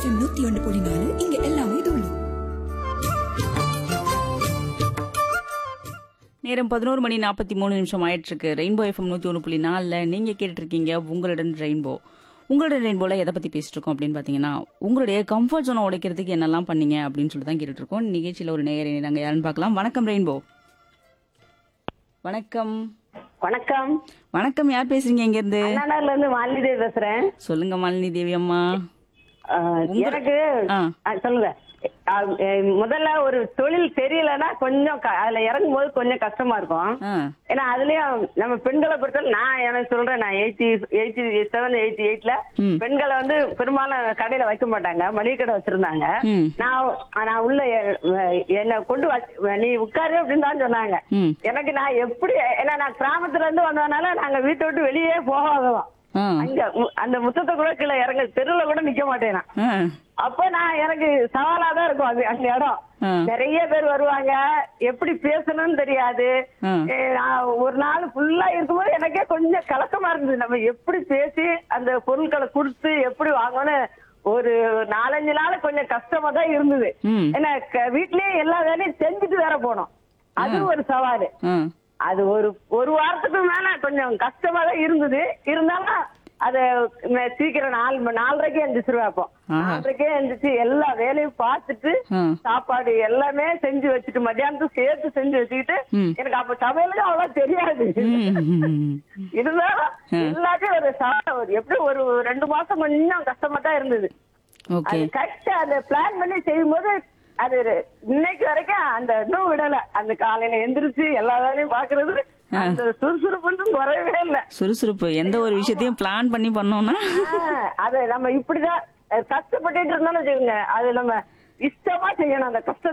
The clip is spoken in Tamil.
எஃப்எம் நூத்தி ஒன்று புள்ளி நாலு இங்க எல்லாமே தூளு நேரம் பதினோரு மணி நாற்பத்தி மூணு நிமிஷம் ஆயிட்டிருக்கு ரெயின்போ எஃப்எம் நூற்றி ஒன்று புள்ளி நாலில் நீங்கள் கேட்டுட்ருக்கீங்க உங்களுடன் ரெயின்போ உங்களுடன் ரெயின்போவில் எதை பற்றி பேசிட்டு இருக்கோம் அப்படின்னு பார்த்தீங்கன்னா உங்களுடைய கம்ஃபர்ட் ஜோனை உடைக்கிறதுக்கு என்னெல்லாம் பண்ணீங்க அப்படின்னு சொல்லி தான் கேட்டுட்டு இருக்கோம் நிகழ்ச்சியில் ஒரு நேயர் நாங்கள் யாருன்னு பார்க்கலாம் வணக்கம் ரெயின்போ வணக்கம் வணக்கம் வணக்கம் யார் பேசுறீங்க இங்கேருந்து அண்ணாநகர்ல இருந்து மாலிதேவி பேசுறேன் சொல்லுங்க மாலினி தேவி அம்மா அஹ், உங்க- எனக்கு ஆ. அஹ், சொல்லுங்க அஹ், அஹ், முதல்ல ஒரு தொழில் தெரியலன்னா கொஞ்சம் க- அதுல இறங்கும் போது கொஞ்சம் கஷ்டமா இருக்கும் ஆ ஏன்னா அதுலயும் நம்ம பெண்களை பொறுத்தவரை நான் எனக்கு சொல்றேன் நான் எயிட்டி எயிட்டி செவன் எயிட்டி எயிட்ல ம். பெண்களை வந்து பெரும்பாலும் கடையில வைக்க மாட்டாங்க மளிகை கடை வச்சிருந்தாங்க ம் நான் நான் உள்ள எ- என்னை கொண்டு வச்சு நீ உட்காரு அப்படின்னு தான் சொன்னாங்க ம் எனக்கு நான் எப்படி ஏன்னா நான் கிராமத்துல இருந்து வந்ததுனால நாங்க வீட்டை விட்டு வெளியே போகாதோம் ஆ அங்க மு- அந்த முத்தத்தை கூட கீழே இறங்க தெருவுல கூட நிக்க மாட்டேன் நான். ஆ அப்ப நான் எனக்கு சவாலா தான் இருக்கும் அது அந்த இடம் ஆ. நிறைய பேர் வருவாங்க எப்படி பேசணும்னு தெரியாது ஆ. ஏ, நான் ஒரு நாள் ஃபுல்லா இருக்கும்போது எனக்கே கொஞ்சம் கலக்கமா இருந்தது நம்ம எப்படி பேசி அந்த பொருட்களை கொடுத்து எப்படி வாங்கணும் ஒரு நாலஞ்சு நாள் கொஞ்சம் கஷ்டமா தான் இருந்தது ம். ஏன்னா க- வீட்லயே எல்லா வேலையும் செஞ்சுட்டு வேற போனோம் அது ஒரு சவாலு ஆ அது ஒரு ஒரு வாரத்துக்கு மேல கொஞ்சம் கஷ்டமா தான் இருந்தது இருந்தாலும் அத ம- சீக்கிரம் நாலு மணி நாலரைக்கே எந்திரிச்சிருவேன் அப்போ ஆஹா. நாலரைக்கே எந்திரிச்சு எல்லா வேலையும் பார்த்துட்டு ஆ. சாப்பாடு எல்லாமே செஞ்சு வச்சுட்டு மத்தியானத்துக்கு சேர்த்து செஞ்சு வச்சுக்கிட்டு ம். எனக்கு அப்ப சமையலுக்கு அவ்வளவு தெரியாது ம் இருந்தாலும் எல்லாத்தையும் ஒரு சா- ஒரு எப்படி ஒரு ரெண்டு மாசம் கொஞ்சம் கஷ்டமா தான் இருந்தது ஓகே அது கரெக்டா அந்த பிளான் பண்ணி செய்யும்போது அது இன்னைக்கு வரைக்கும் அந்த இன்னும் விடல அந்த காலையில எந்திரிச்சு எல்லா வேலையும் பாக்குறது அந்த சுறுசுறுப்புன்னு குறையவே இல்ல சுறுசுறுப்பு எந்த ஒரு விஷயத்தையும் பிளான் பண்ணி பண்ணோம்னா ஆஹ், அது நம்ம இப்படிதான் அஹ், கஷ்டப்பட்டுட்டு இருந்தோம்னு வச்சுக்கோங்க அது நம்ம இஷ்டமா செய்யணும் அந்த கஷ்ட